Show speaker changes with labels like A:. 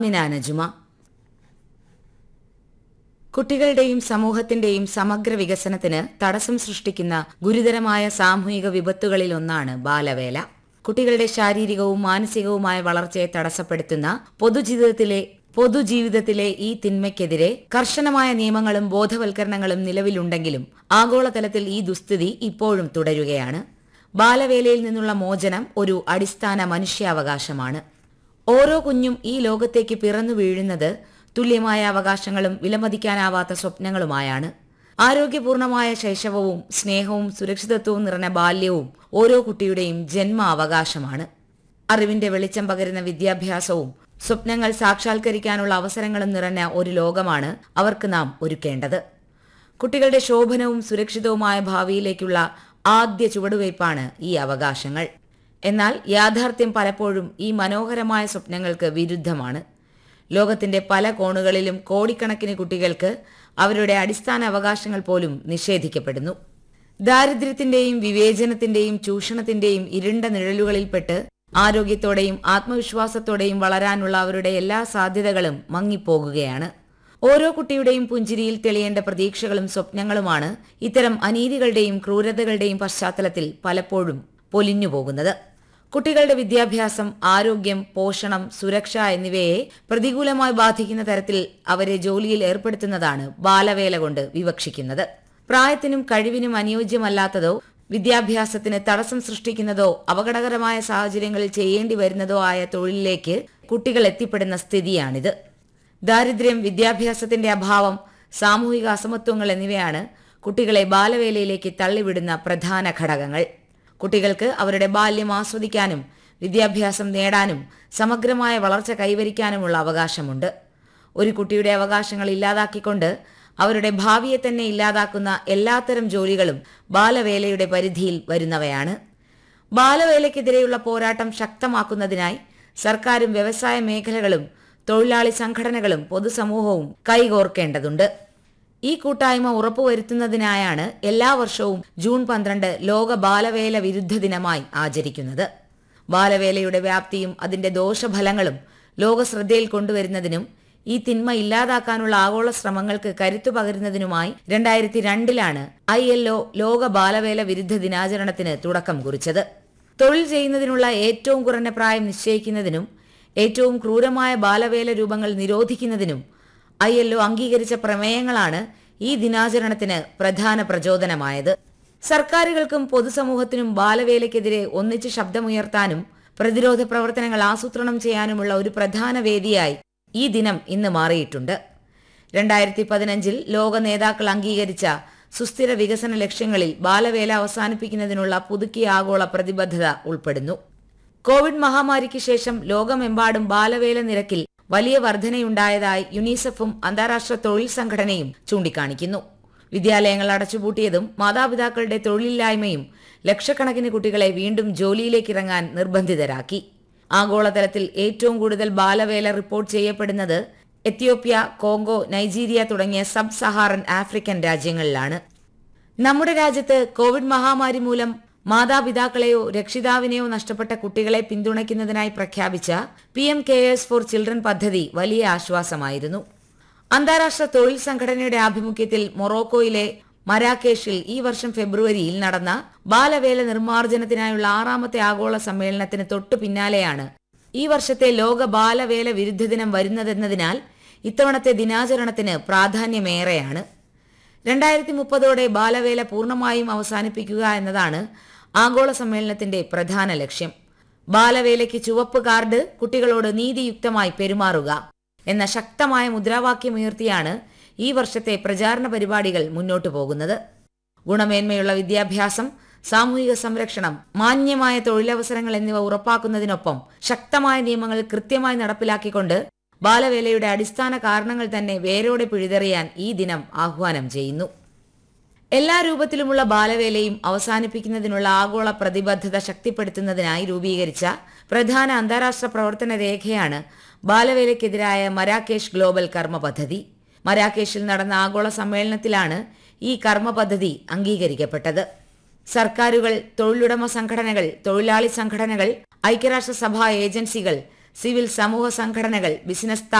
A: മിനാനജുമ കുട്ടികളുടെയും സമൂഹത്തിന്റെയും സമഗ്ര വികസനത്തിന് തടസ്സം സൃഷ്ടിക്കുന്ന ഗുരുതരമായ സാമൂഹിക വിപത്തുകളിൽ ഒന്നാണ് ബാലവേല കുട്ടികളുടെ ശാരീരികവും മാനസികവുമായ വളർച്ചയെ തടസ്സപ്പെടുത്തുന്ന പൊതുജീവിതത്തിലെ പൊതുജീവിതത്തിലെ ഈ തിന്മയ്ക്കെതിരെ കർശനമായ നിയമങ്ങളും ബോധവൽക്കരണങ്ങളും നിലവിലുണ്ടെങ്കിലും ആഗോളതലത്തിൽ ഈ ദുസ്ഥിതി ഇപ്പോഴും തുടരുകയാണ് ബാലവേലയിൽ നിന്നുള്ള മോചനം ഒരു അടിസ്ഥാന മനുഷ്യാവകാശമാണ് ഓരോ കുഞ്ഞും ഈ ലോകത്തേക്ക് പിറന്നു വീഴുന്നത് തുല്യമായ അവകാശങ്ങളും വിലമതിക്കാനാവാത്ത സ്വപ്നങ്ങളുമായാണ് ആരോഗ്യപൂർണമായ ശൈശവവും സ്നേഹവും സുരക്ഷിതത്വവും നിറഞ്ഞ ബാല്യവും ഓരോ കുട്ടിയുടെയും ജന്മ അവകാശമാണ് അറിവിന്റെ വെളിച്ചം പകരുന്ന വിദ്യാഭ്യാസവും സ്വപ്നങ്ങൾ സാക്ഷാത്കരിക്കാനുള്ള അവസരങ്ങളും നിറഞ്ഞ ഒരു ലോകമാണ് അവർക്ക് നാം ഒരുക്കേണ്ടത് കുട്ടികളുടെ ശോഭനവും സുരക്ഷിതവുമായ ഭാവിയിലേക്കുള്ള ആദ്യ ചുവടുവയ്പ്പാണ് ഈ അവകാശങ്ങൾ എന്നാൽ യാഥാർത്ഥ്യം പലപ്പോഴും ഈ മനോഹരമായ സ്വപ്നങ്ങൾക്ക് വിരുദ്ധമാണ് ലോകത്തിന്റെ പല കോണുകളിലും കോടിക്കണക്കിന് കുട്ടികൾക്ക് അവരുടെ അടിസ്ഥാന അവകാശങ്ങൾ പോലും നിഷേധിക്കപ്പെടുന്നു ദാരിദ്ര്യത്തിന്റെയും വിവേചനത്തിന്റെയും ചൂഷണത്തിന്റെയും ഇരുണ്ട നിഴലുകളിൽപ്പെട്ട് ആരോഗ്യത്തോടെയും ആത്മവിശ്വാസത്തോടെയും വളരാനുള്ള അവരുടെ എല്ലാ സാധ്യതകളും മങ്ങിപ്പോകുകയാണ് ഓരോ കുട്ടിയുടെയും പുഞ്ചിരിയിൽ തെളിയേണ്ട പ്രതീക്ഷകളും സ്വപ്നങ്ങളുമാണ് ഇത്തരം അനീതികളുടെയും ക്രൂരതകളുടെയും പശ്ചാത്തലത്തിൽ പലപ്പോഴും പൊലിഞ്ഞുപോകുന്നത് കുട്ടികളുടെ വിദ്യാഭ്യാസം ആരോഗ്യം പോഷണം സുരക്ഷ എന്നിവയെ പ്രതികൂലമായി ബാധിക്കുന്ന തരത്തിൽ അവരെ ജോലിയിൽ ഏർപ്പെടുത്തുന്നതാണ് ബാലവേല കൊണ്ട് വിവക്ഷിക്കുന്നത് പ്രായത്തിനും കഴിവിനും അനുയോജ്യമല്ലാത്തതോ വിദ്യാഭ്യാസത്തിന് തടസ്സം സൃഷ്ടിക്കുന്നതോ അപകടകരമായ സാഹചര്യങ്ങളിൽ ചെയ്യേണ്ടി വരുന്നതോ ആയ തൊഴിലിലേക്ക് കുട്ടികൾ എത്തിപ്പെടുന്ന സ്ഥിതിയാണിത് ദാരിദ്ര്യം വിദ്യാഭ്യാസത്തിന്റെ അഭാവം സാമൂഹിക അസമത്വങ്ങൾ എന്നിവയാണ് കുട്ടികളെ ബാലവേലയിലേക്ക് തള്ളിവിടുന്ന പ്രധാന ഘടകങ്ങൾ കുട്ടികൾക്ക് അവരുടെ ബാല്യം ആസ്വദിക്കാനും വിദ്യാഭ്യാസം നേടാനും സമഗ്രമായ വളർച്ച കൈവരിക്കാനുമുള്ള അവകാശമുണ്ട് ഒരു കുട്ടിയുടെ അവകാശങ്ങൾ ഇല്ലാതാക്കിക്കൊണ്ട് അവരുടെ ഭാവിയെ തന്നെ ഇല്ലാതാക്കുന്ന എല്ലാത്തരം ജോലികളും ബാലവേലയുടെ പരിധിയിൽ വരുന്നവയാണ് ബാലവേലയ്ക്കെതിരെയുള്ള പോരാട്ടം ശക്തമാക്കുന്നതിനായി സർക്കാരും വ്യവസായ മേഖലകളും തൊഴിലാളി സംഘടനകളും പൊതുസമൂഹവും കൈകോർക്കേണ്ടതുണ്ട് ഈ കൂട്ടായ്മ ഉറപ്പുവരുത്തുന്നതിനായാണ് എല്ലാ വർഷവും ജൂൺ പന്ത്രണ്ട് ലോക ബാലവേല വിരുദ്ധ ദിനമായി ആചരിക്കുന്നത് ബാലവേലയുടെ വ്യാപ്തിയും അതിന്റെ ദോഷഫലങ്ങളും ലോക ശ്രദ്ധയിൽ കൊണ്ടുവരുന്നതിനും ഈ തിന്മ ഇല്ലാതാക്കാനുള്ള ആഗോള ശ്രമങ്ങൾക്ക് കരുത്തു പകരുന്നതിനുമായി രണ്ടായിരത്തി രണ്ടിലാണ് ഐ എൽ ഒ ലോക ബാലവേല വിരുദ്ധ ദിനാചരണത്തിന് തുടക്കം കുറിച്ചത് തൊഴിൽ ചെയ്യുന്നതിനുള്ള ഏറ്റവും കുറഞ്ഞ പ്രായം നിശ്ചയിക്കുന്നതിനും ഏറ്റവും ക്രൂരമായ ബാലവേല രൂപങ്ങൾ നിരോധിക്കുന്നതിനും ഐ എൽ ഒ അംഗീകരിച്ച പ്രമേയങ്ങളാണ് ഈ ദിനാചരണത്തിന് പ്രധാന പ്രചോദനമായത് സർക്കാരുകൾക്കും പൊതുസമൂഹത്തിനും ബാലവേലയ്ക്കെതിരെ ഒന്നിച്ച് ശബ്ദമുയർത്താനും പ്രതിരോധ പ്രവർത്തനങ്ങൾ ആസൂത്രണം ചെയ്യാനുമുള്ള ഒരു പ്രധാന വേദിയായി ഈ ദിനം ഇന്ന് മാറിയിട്ടുണ്ട് രണ്ടായിരത്തി പതിനഞ്ചിൽ ലോക നേതാക്കൾ അംഗീകരിച്ച സുസ്ഥിര വികസന ലക്ഷ്യങ്ങളിൽ ബാലവേല അവസാനിപ്പിക്കുന്നതിനുള്ള പുതുക്കിയ ആഗോള പ്രതിബദ്ധത ഉൾപ്പെടുന്നു കോവിഡ് മഹാമാരിക്ക് ശേഷം ലോകമെമ്പാടും ബാലവേല നിരക്കിൽ വലിയ വർധനയുണ്ടായതായി യുനിസെഫും അന്താരാഷ്ട്ര തൊഴിൽ സംഘടനയും ചൂണ്ടിക്കാണിക്കുന്നു വിദ്യാലയങ്ങൾ അടച്ചുപൂട്ടിയതും മാതാപിതാക്കളുടെ തൊഴിലില്ലായ്മയും ലക്ഷക്കണക്കിന് കുട്ടികളെ വീണ്ടും ജോലിയിലേക്കിറങ്ങാൻ നിർബന്ധിതരാക്കി ആഗോളതലത്തിൽ ഏറ്റവും കൂടുതൽ ബാലവേല റിപ്പോർട്ട് ചെയ്യപ്പെടുന്നത് എത്യോപ്യ കോങ്കോ നൈജീരിയ തുടങ്ങിയ സബ് സഹാറൻ ആഫ്രിക്കൻ രാജ്യങ്ങളിലാണ് നമ്മുടെ രാജ്യത്ത് കോവിഡ് മഹാമാരി മൂലം മാതാപിതാക്കളെയോ രക്ഷിതാവിനെയോ നഷ്ടപ്പെട്ട കുട്ടികളെ പിന്തുണയ്ക്കുന്നതിനായി പ്രഖ്യാപിച്ച P M cares for children പദ്ധതി വലിയ ആശ്വാസമായിരുന്നു അന്താരാഷ്ട്ര തൊഴിൽ സംഘടനയുടെ ആഭിമുഖ്യത്തിൽ മൊറോക്കോയിലെ മരാക്കേഷിൽ ഈ വർഷം ഫെബ്രുവരിയിൽ നടന്ന ബാലവേല നിർമ്മാർജ്ജനത്തിനായുള്ള ആറാമത്തെ ആഗോള സമ്മേളനത്തിന് തൊട്ടു പിന്നാലെയാണ് ഈ വർഷത്തെ ലോക ബാലവേല വിരുദ്ധ ദിനം വരുന്നതെന്നതിനാൽ ഇത്തവണത്തെ ദിനാചരണത്തിന് പ്രാധാന്യമേറെയാണ് രണ്ടായിരത്തി മുപ്പതോടെ ബാലവേല പൂർണ്ണമായും അവസാനിപ്പിക്കുക എന്നതാണ് ആഗോള സമ്മേളനത്തിന്റെ പ്രധാന ലക്ഷ്യം ബാലവേലയ്ക്ക് ചുവപ്പ് കാർഡ് കുട്ടികളോട് നീതിയുക്തമായി പെരുമാറുക എന്ന ശക്തമായ മുദ്രാവാക്യമുയർത്തിയാണ് ഈ വർഷത്തെ പ്രചാരണ പരിപാടികൾ മുന്നോട്ടു പോകുന്നത് ഗുണമേന്മയുള്ള വിദ്യാഭ്യാസം സാമൂഹിക സംരക്ഷണം മാന്യമായ തൊഴിലവസരങ്ങൾ എന്നിവ ഉറപ്പാക്കുന്നതിനൊപ്പം ശക്തമായ നിയമങ്ങൾ കൃത്യമായി നടപ്പിലാക്കിക്കൊണ്ട് ബാലവേലയുടെ അടിസ്ഥാന കാരണങ്ങൾ തന്നെ വേരോടെ പിഴുതെറിയാൻ ഈ ദിനം ആഹ്വാനം ചെയ്യുന്നു എല്ലാ രൂപത്തിലുമുള്ള ബാലവേലയും അവസാനിപ്പിക്കുന്നതിനുള്ള ആഗോള പ്രതിബദ്ധത ശക്തിപ്പെടുത്തുന്നതിനായി രൂപീകരിച്ച പ്രധാന അന്താരാഷ്ട്ര പ്രവർത്തന രേഖയാണ് ബാലവേലയ്ക്കെതിരായ മരാക്കേഷ് ഗ്ലോബൽ കർമ്മ പദ്ധതി മരാക്കേഷിൽ നടന്ന ആഗോള സമ്മേളനത്തിലാണ് ഈ കർമ്മ പദ്ധതി അംഗീകരിക്കപ്പെട്ടത് സർക്കാരുകൾ തൊഴിലുടമ സംഘടനകൾ തൊഴിലാളി സംഘടനകൾ ഐക്യരാഷ്ട്രസഭാ ഏജൻസികൾ സിവിൽ സമൂഹ സംഘടനകൾ ബിസിനസ്